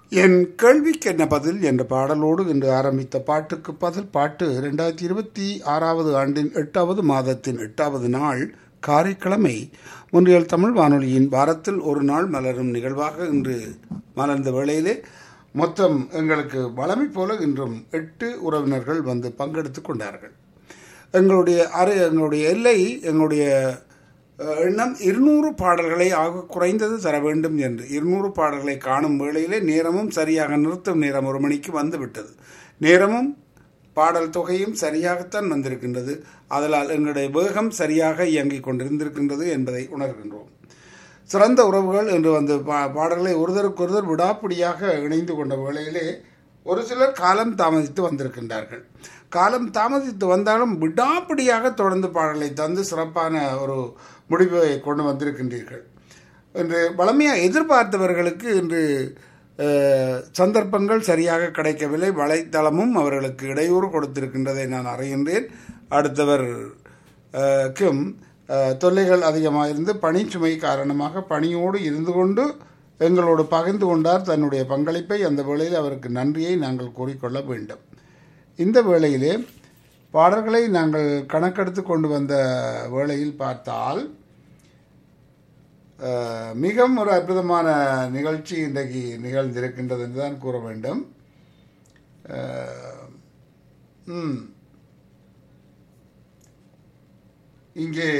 என் கேள்விக்கு என்ன பதில் என்ற பாடலோடு இன்று ஆரம்பித்த பாட்டுக்கு பதில் பாட்டு இரண்டாயிரத்தி இருபத்தி ஆறாவது ஆண்டின் எட்டாவது மாதத்தின் எட்டாவது நாள் காரைக்கிழமை முன்றியல் தமிழ் வானொலியின் வாரத்தில் ஒரு நாள் மலரும் நிகழ்வாக இன்று மலர்ந்த வேளையிலே மொத்தம் எங்களுக்கு வளமை போல இன்றும் எட்டு உறவினர்கள் வந்து பங்கெடுத்து கொண்டார்கள் எங்களுடைய அறை எங்களுடைய எல்லை எங்களுடைய அஹ், எண்ணம் இருநூறு பாடல்களை ஆக குறைந்தது தர வேண்டும் என்று இருநூறு பாடல்களை காணும் வேளையிலே நேரமும் சரியாக நிறுத்தும் நேரம் ஒரு மணிக்கு வந்துவிட்டது நேரமும் பாடல் தொகையும் சரியாகத்தான் வந்திருக்கின்றது அதனால் எங்களுடைய வேகம் சரியாக இயங்கிக் கொண்டிருந்திருக்கின்றது என்பதை உணர்கின்றோம் சிறந்த உறவுகள் என்று வந்து பா பாடல்களை ஒருதருக்கொருவர் விடாப்பிடியாக இணைந்து கொண்ட வேளையிலே ஒரு சிலர் காலம் தாமதித்து வந்திருக்கின்றார்கள் காலம் தாமதித்து வந்தாலும் விடாப்பிடியாக தொடர்ந்து பாடலை தந்து சிறப்பான ஒரு முடிவை கொண்டு வந்திருக்கின்றீர்கள் என்று வளமையாக எதிர்பார்த்தவர்களுக்கு இன்று அஹ், சந்தர்ப்பங்கள் சரியாக கிடைக்கவில்லை வலைத்தளமும் அவர்களுக்கு இடையூறு கொடுத்திருக்கின்றதை நான் அறிகின்றேன் அடுத்தவர் அஹ், க்கும் அஹ், தொல்லைகள் அதிகமாக இருந்து பணிச்சுமை காரணமாக பணியோடு இருந்து கொண்டு எங்களோடு பகிர்ந்து கொண்டார் தன்னுடைய பங்களிப்பை அந்த வேளையில் அவருக்கு நன்றியை நாங்கள் கூறிக்கொள்ள வேண்டும் இந்த வேளையிலே பாடல்களை நாங்கள் கணக்கெடுத்து கொண்டு வந்த வேளையில் பார்த்தால் அஹ், மிகவும் ஒரு அற்புதமான நிகழ்ச்சி இன்றைக்கு நிகழ்ந்திருக்கின்றது என்று தான் கூற வேண்டும் அஹ், ம். இங்கே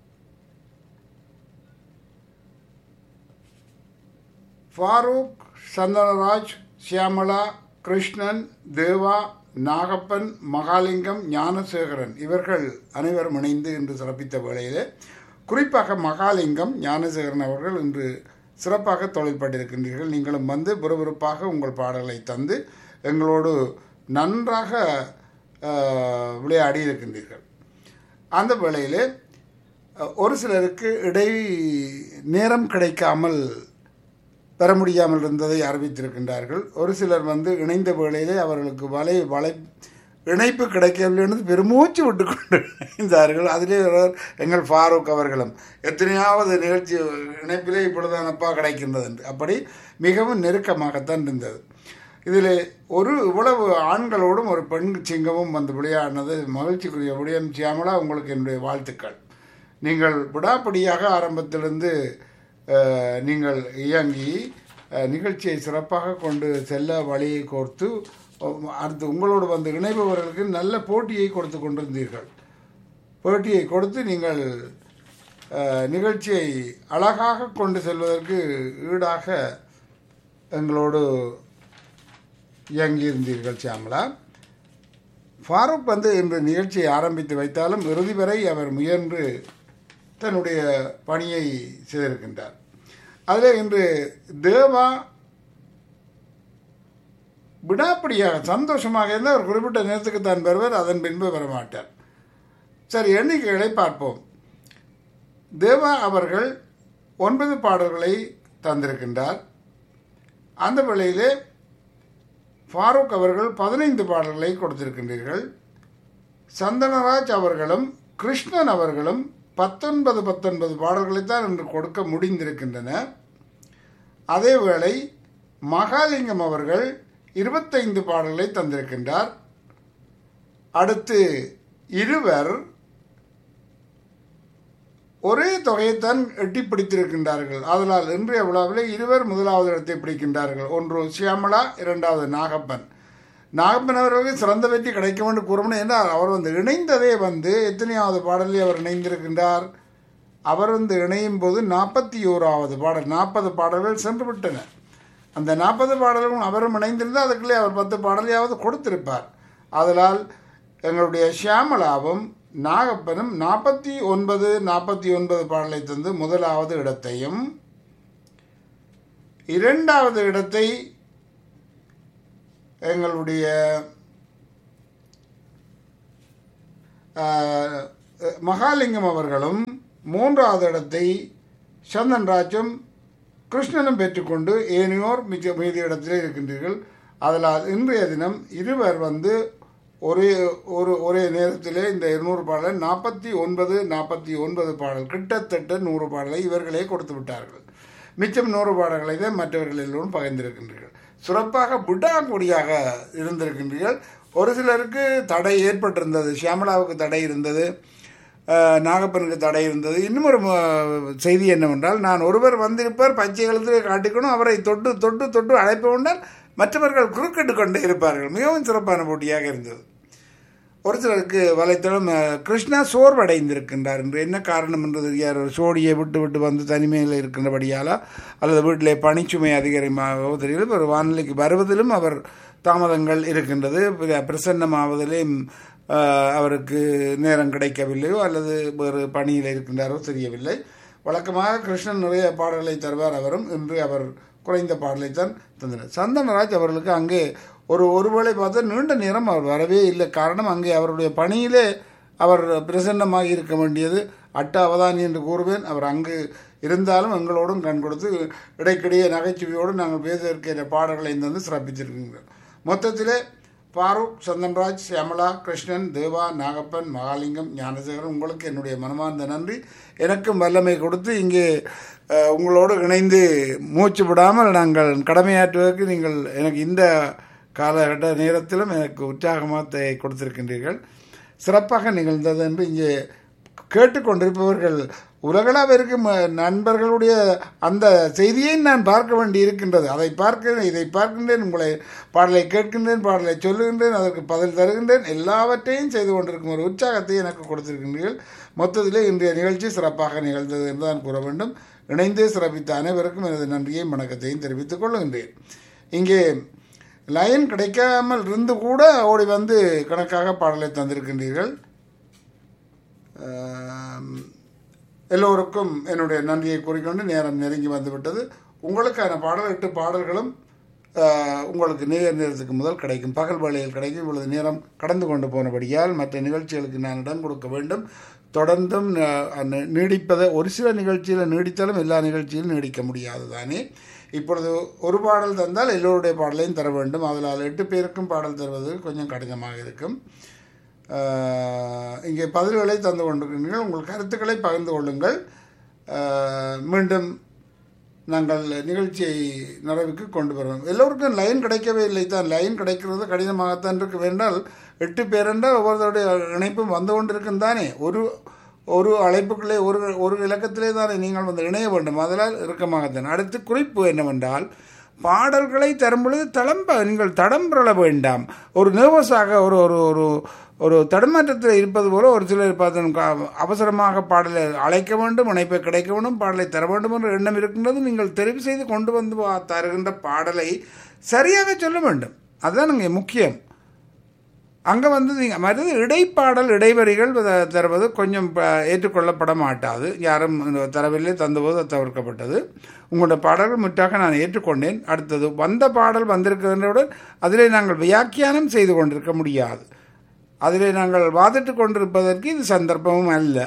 ஃபாரூக் சந்தனராஜ் சியாமளா கிருஷ்ணன் தேவா நாகப்பன் மகாலிங்கம் ஞானசேகரன் இவர்கள் அனைவரும் இணைந்து இன்று சிறப்பித்த வேளையிலே குறிப்பாக மகாலிங்கம் ஞானசேகரன் அவர்கள் இன்று சிறப்பாக தொழில்பட்டிருக்கின்றீர்கள் நீங்களும் வந்து விறுவிறுப்பாக உங்கள் பாடல்களை தந்து எங்களோடு நன்றாக அஹ், விளையாடி இருக்கின்றீர்கள் அந்த வேளையிலே அஹ், ஒரு சிலருக்கு இடை நேரம் கிடைக்காமல் பெற முடியாமல் இருந்ததை அறிவித்திருக்கின்றார்கள் ஒரு சிலர் வந்து இணைந்த வேளையிலே அவர்களுக்கு வலை வலை இணைப்பு கிடைக்கவில்லை என்று பெருமூச்சு விட்டு கொண்டு இணைந்தார்கள் அதிலே ஒருவர் எங்கள் ஃபாரூக் அவர்களும் எத்தனையாவது நிகழ்ச்சி இணைப்பிலே இப்பொழுதானப்பா கிடைக்கின்றது என்று அப்படி மிகவும் நெருக்கமாகத்தான் இருந்தது இதில் ஒரு இவ்வளவு ஆண்களோடும் ஒரு பெண் சிங்கமும் வந்து விளையாடினது மகிழ்ச்சிக்குரிய விடயம் சியாமலா உங்களுக்கு என்னுடைய வாழ்த்துக்கள் நீங்கள் விடாப்பிடியாக ஆரம்பத்திலிருந்து அஹ், நீங்கள் இயங்கி அஹ், நிகழ்ச்சியை சிறப்பாக கொண்டு செல்ல வழியை கோர்த்து அஹ், அடுத்து உங்களோடு வந்து இணைபவர்களுக்கு நல்ல போட்டியை கொடுத்து கொண்டிருந்தீர்கள் போட்டியை கொடுத்து நீங்கள் அஹ், நிகழ்ச்சியை அழகாக கொண்டு செல்வதற்கு ஈடாக எங்களோடு இயங்கியிருந்தீர்கள் சியாமலா ஃபாரூக் வந்து இன்று நிகழ்ச்சியை ஆரம்பித்து வைத்தாலும் இறுதி வரை அவர் முயன்று தன்னுடைய பணியை செய்திருக்கின்றார் அதில் இன்று தேவா விடாப்பிடியாக சந்தோஷமாக இருந்தால் ஒரு குறிப்பிட்ட நேரத்துக்கு தான் பெறுவர் அதன் பின்பு வரமாட்டார் சரி எண்ணிக்கைகளை பார்ப்போம் தேவா அவர்கள் ஒன்பது பாடல்களை தந்திருக்கின்றார் அந்த வேளையிலே ஃபாரூக் அவர்கள் பதினைந்து பாடல்களை கொடுத்திருக்கின்றீர்கள் சந்தனராஜ் அவர்களும் கிருஷ்ணன் அவர்களும் பத்தொன்பது பத்தொன்பது பாடல்களை தான் இன்று கொடுக்க முடிந்திருக்கின்றன அதேவேளை மகாலிங்கம் அவர்கள் இருபத்தைந்து பாடல்களை தந்திருக்கின்றார் அடுத்து இருவர் ஒரே தொகையைத்தான் எட்டி பிடித்திருக்கின்றார்கள் அதனால் இன்றைய விழாவில் இருவர் முதலாவது இடத்தை பிடிக்கின்றார்கள் ஒன்று சியாமளா இரண்டாவது நாகப்பன் நாகப்பன் அவர்களுக்கு சிறந்த வெற்றி கிடைக்கும் என்று கூறணும் என்றால் அவர் வந்து இணைந்ததே வந்து எத்தனையாவது பாடலில் அவர் இணைந்திருக்கின்றார் அவர் வந்து இணையும் போது நாற்பத்தி ஓராவது பாடல் நாற்பது பாடல்கள் சென்று விட்டன அந்த நாற்பது பாடல்களும் அவரும் இணைந்திருந்தால் அதுக்குள்ளே அவர் பத்து பாடலையாவது கொடுத்திருப்பார் அதனால் எங்களுடைய ஷியாமலாவும் நாகப்பனும் நாற்பத்தி ஒன்பது நாற்பத்தி ஒன்பது பாடலை தந்து முதலாவது இடத்தையும் இரண்டாவது இடத்தை எங்களுடைய ஆஹ், மகாலிங்கம் அவர்களும் மூன்றாவது இடத்தை சந்தன்ராஜும் கிருஷ்ணனும் பெற்றுக்கொண்டு ஏனையோர் மிச்ச மீதி இடத்திலே இருக்கின்றீர்கள் அதனால் இன்றைய தினம் இருவர் வந்து ஒரே ஒரு ஒரே நேரத்திலே இந்த இருநூறு பாடல் நாற்பத்தி ஒன்பது நாற்பத்தி ஒன்பது பாடல் கிட்டத்தட்ட நூறு பாடலை இவர்களே கொடுத்து விட்டார்கள் மிச்சம் நூறு பாடல்களை தான் மற்றவர்கள் எல்லோரும் பகிர்ந்திருக்கின்றீர்கள் சிறப்பாக விடாக்கூடியாக இருந்திருக்கின்றீர்கள் ஒரு சிலருக்கு தடை ஏற்பட்டிருந்தது ஷியாமலாவுக்கு தடை இருந்தது அஹ், நாகப்பனுக்கு தடை இருந்தது இன்னும் ஒரு ம- செய்தி என்னவென்றால் நான் ஒருவர் வந்திருப்பார் பச்சை கழுத்தில் காட்டிக்கணும் அவரை தொட்டு தொட்டு தொட்டு அழைப்பு கொண்டால் மற்றவர்கள் குறுக்கிட்டு கொண்டே இருப்பார்கள் மிகவும் சிறப்பான போட்டியாக இருந்தது ஒரு சிலருக்கு வலைத்தளம் அஹ், கிருஷ்ணா சோர்வடைந்திருக்கின்றார் என்று என்ன காரணம் என்று தெரியாது ஒரு சோடியை விட்டு விட்டு வந்து தனிமையில் இருக்கின்றபடியாலா அல்லது வீட்டிலே பணிச்சுமை அதிகரிமாகவோ தெரியல ஒரு வானிலைக்கு வருவதிலும் அவர் தாமதங்கள் இருக்கின்றது பிர- பிரசன்னமாவதிலும் அஹ், அவருக்கு நேரம் கிடைக்கவில்லையோ அல்லது வேறு பணியில் இருக்கின்றாரோ தெரியவில்லை வழக்கமாக கிருஷ்ணன் நிறைய பாடல்களை தருவார் அவரும் இன்று அவர் குறைந்த பாடலை தான் தந்தார் சந்தனராஜ் அவர்களுக்கு அங்கே ஒரு ஒருவேளை பார்த்தா நீண்ட நேரம் அவர் வரவே இல்லை காரணம் அங்கே அவருடைய பணியிலே அவர் பிரசன்னமாக இருக்க வேண்டியது அட்ட அவதானி என்று கூறுவேன் அவர் அங்கு இருந்தாலும் எங்களோடும் கண் கொடுத்து இடைக்கிடையே நகைச்சுவையோடு நாங்கள் பேச இருக்கிற பாடல்களை தந்து சிறப்பித்திருக்கிறோம் மொத்தத்திலே ஃபாரூக் சந்தன்ராஜ் சியாமலா கிருஷ்ணன் தேவா நாகப்பன் மகாலிங்கம் ஞானசேகரன் உங்களுக்கு என்னுடைய மனமார்ந்த நன்றி எனக்கும் வல்லமை கொடுத்து இங்கே அஹ், உங்களோடு இணைந்து மூச்சு விடாமல் நாங்கள் கடமையாற்றுவதற்கு நீங்கள் எனக்கு இந்த காலகட்ட நேரத்திலும் எனக்கு உற்சாகமாக கொடுத்திருக்கின்றீர்கள் சிறப்பாக நிகழ்ந்தது என்று இங்கே கேட்டுக்கொண்டிருப்பவர்கள் உலகளாக இருக்கும் அஹ், நண்பர்களுடைய அந்த செய்தியை நான் பார்க்க வேண்டி இருக்கின்றது அதை பார்க்கிறேன் இதை பார்க்கின்றேன் உங்களை பாடலை கேட்கின்றேன் பாடலை சொல்லுகின்றேன் அதற்கு பதில் தருகின்றேன் எல்லாவற்றையும் செய்து கொண்டிருக்கும் ஒரு உற்சாகத்தை எனக்கு கொடுத்திருக்கின்றீர்கள் மொத்தத்திலே இன்றைய நிகழ்ச்சி சிறப்பாக நிகழ்ந்தது என்று தான் கூற வேண்டும் இணைந்து சிறப்பித்த அனைவருக்கும் எனது நன்றியையும் வணக்கத்தையும் தெரிவித்துக் கொள்கின்றேன் இங்கே லைன் கிடைக்காமல் இருந்து கூட ஓடி வந்து கணக்காக பாடலை தந்திருக்கின்றீர்கள் ஆம், எல்லோருக்கும் என்னுடைய நன்றியை கூறிக்கொண்டு நேரம் நெருங்கி வந்துவிட்டது உங்களுக்கான பாடல் எட்டு பாடல்களும் ஆஹ், உங்களுக்கு நேர் நேரத்துக்கு முதல் கிடைக்கும் பகல் வேளையில் கிடைக்கும் இவ்வளவு நேரம் கடந்து கொண்டு போனபடியால் மற்ற நிகழ்ச்சிகளுக்கு நான் இடம் கொடுக்க வேண்டும் தொடர்ந்தும் ந- ந- நீடிப்பதை ஒரு சில நிகழ்ச்சியில் நீடித்தாலும் எல்லா நிகழ்ச்சியிலும் நீடிக்க முடியாது தானே இப்பொழுது ஒரு பாடல் தந்தால் எல்லோருடைய பாடலையும் தர வேண்டும் அதனால் எட்டு பேருக்கும் பாடல் தருவது கொஞ்சம் கடினமாக இருக்கும் ஆஹ் இங்கே பதில்களை தந்து கொண்டிருக்கிறீர்கள் உங்கள் கருத்துக்களை பகிர்ந்து கொள்ளுங்கள் ஆஹ் மீண்டும் நாங்கள் நிகழ்ச்சியை நிறைவுக்கு கொண்டு வருவோம் எல்லோருக்கும் லைன் கிடைக்கவே இல்லை தான் லைன் கிடைக்கிறது கடினமாகத்தான் இருக்க வேண்டால் எட்டு பேரென்றால் ஒவ்வொருத்தருடைய இணைப்பும் வந்து கொண்டிருக்கும் தானே ஒரு ஒரு அழைப்புக்குள்ளே ஒரு ஒரு இலக்கத்திலே தானே நீங்கள் வந்து இணைய வேண்டும் அதனால் இறுக்கமாகத்தான் அடுத்து குறிப்பு என்னவென்றால் பாடல்களை தரும் பொழுது தளம்ப நீங்கள் தடம் புரள வேண்டாம் ஒரு நர்வஸாக ஒரு ஒரு ஒரு ஒரு தடுமாற்றத்தில் இருப்பது போல ஒரு சிலர் பார்த்து கா- அவசரமாக பாடலை அழைக்க வேண்டும் இணைப்பை கிடைக்க வேண்டும் பாடலை தர வேண்டும் என்ற எண்ணம் இருக்கின்றது நீங்கள் தெரிவு செய்து கொண்டு வந்து வா- தருகின்ற பாடலை சரியாக சொல்ல வேண்டும் அதுதான் இங்கே முக்கியம் அங்கே வந்து நீங்கள் மற்றது இடைப்பாடல் இடைவரிகள் த- தருவது கொஞ்சம் ப- ஏற்றுக்கொள்ளப்பட மாட்டாது யாரும் தரவில்லை தந்தபோது அது தவிர்க்கப்பட்டது உங்களோட பாடல்கள் முற்றாக நான் ஏற்றுக்கொண்டேன் அடுத்தது வந்த பாடல் வந்திருக்கின்றவுடன் அதிலே நாங்கள் வியாக்கியானம் செய்து கொண்டிருக்க முடியாது அதிலே நாங்கள் வாதிட்டு கொண்டிருப்பதற்கு இது சந்தர்ப்பமும் அல்ல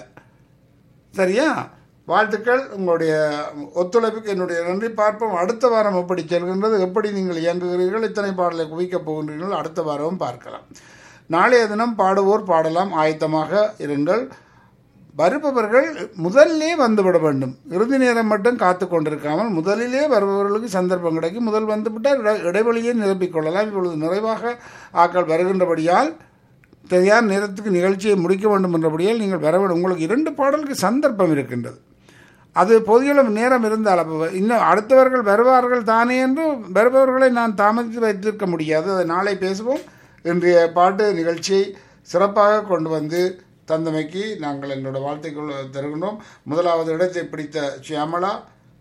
சரியா வாழ்த்துக்கள் உங்களுடைய ஒத்துழைப்புக்கு என்னுடைய நன்றி பார்ப்போம் அடுத்த வாரம் எப்படி செல்கின்றது எப்படி நீங்கள் இயங்குகிறீர்கள் இத்தனை பாடலை குவிக்கப் போகின்றீர்கள் அடுத்த வாரமும் பார்க்கலாம் நாளைய தினம் பாடுவோர் பாடலாம் ஆயத்தமாக இருங்கள் வருபவர்கள் முதல்லே வந்துவிட வேண்டும் இறுதி நேரம் மட்டும் காத்து கொண்டிருக்காமல் முதலிலே வருபவர்களுக்கு சந்தர்ப்பம் கிடைக்கும் முதல் வந்துவிட்டால் இட இடைவெளியை நிரப்பிக் கொள்ளலாம் இப்பொழுது நிறைவாக ஆக்கள் வருகின்றபடியால் சரியான நேரத்துக்கு நிகழ்ச்சியை முடிக்க வேண்டும் என்றபடியால் நீங்கள் வர வேண்டும் உங்களுக்கு இரண்டு பாடலுக்கு சந்தர்ப்பம் இருக்கின்றது அது பொதியளவு நேரம் இருந்தால் அப்போ இன்னும் அடுத்தவர்கள் வருவார்கள் தானே என்று வருபவர்களை நான் தாமதித்து வைத்திருக்க முடியாது அதை நாளை பேசுவோம் இன்றைய பாட்டு நிகழ்ச்சியை சிறப்பாக கொண்டு வந்து தந்தமைக்கு நாங்கள் எங்களோட வாழ்த்துக்கள் தருகின்றோம் முதலாவது இடத்தை பிடித்த சியாமளா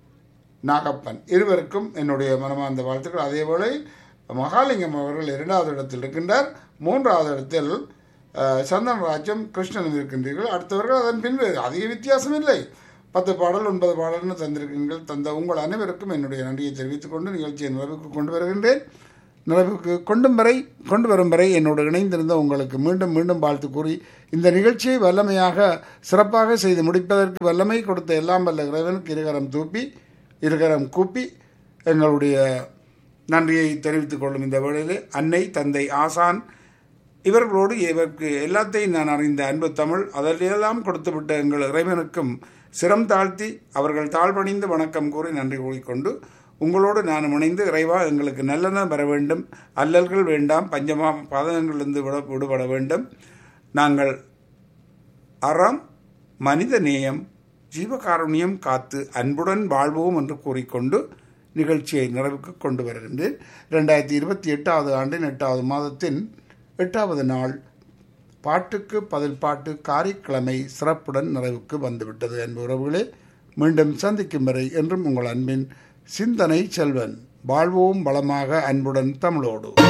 நாகப்பன் இருவருக்கும் என்னுடைய மனமார்ந்த வாழ்த்துக்கள் அதேபோல மகாலிங்கம் அவர்கள் இரண்டாவது இடத்தில் இருக்கின்றார் மூன்றாவது இடத்தில் அஹ், சந்தனராஜம் கிருஷ்ணன் இருக்கின்றீர்கள் அடுத்தவர்கள் அதன் பின்பு அதிக வித்தியாசம் இல்லை பத்து பாடல் ஒன்பது பாடல்னு தந்திருக்கீர்கள் தந்த உங்கள் அனைவருக்கும் என்னுடைய நன்றியை தெரிவித்துக் கொண்டு நிகழ்ச்சியை நிறைவுக்கு கொண்டு வருகின்றேன் நிறைவுக்கு கொண்டும் வரை கொண்டு வரும் வரை என்னோடு இணைந்திருந்த உங்களுக்கு மீண்டும் மீண்டும் வாழ்த்து கூறி இந்த நிகழ்ச்சியை வல்லமையாக சிறப்பாக செய்து முடிப்பதற்கு வல்லமை கொடுத்த எல்லாம் வல்ல இறைவனுக்கு இருகரம் தூப்பி இருகரம் கூப்பி எங்களுடைய நன்றியை தெரிவித்துக் கொள்ளும் இந்த வேளையிலே அன்னை தந்தை ஆசான் இவர்களோடு இவருக்கு எல்லாத்தையும் நான் அறிந்த அன்பு தமிழ் அதிலெல்லாம் கொடுத்துவிட்ட எங்கள் இறைவனுக்கும் சிரம் தாழ்த்தி அவர்கள் தாழ்பணிந்து வணக்கம் கூறி நன்றி கூறிக்கொண்டு உங்களோடு நான் இணைந்து இறைவா எங்களுக்கு நல்லதான் பெற வேண்டும் அல்லல்கள் வேண்டாம் பஞ்சமா பதங்களிலிருந்து விட விடுபட வேண்டும் நாங்கள் அறம் மனித நேயம் ஜீவகாருண்யம் காத்து அன்புடன் வாழ்வோம் என்று கூறிக்கொண்டு நிகழ்ச்சியை நிறைவுக்கு கொண்டு வருகின்றேன் ரெண்டாயிரத்தி இருபத்தி எட்டாவது ஆண்டின் எட்டாவது மாதத்தின் எட்டாவது நாள் பாட்டுக்கு பதில் பாட்டு காரிக்கிழமை சிறப்புடன் நிறைவுக்கு வந்துவிட்டது அன்பு உறவுகளே மீண்டும் சந்திக்கும் வரை என்றும் உங்கள் அன்பின் சிந்தனை செல்வன் வாழ்வோம் வளமாக அன்புடன் தமிழோடு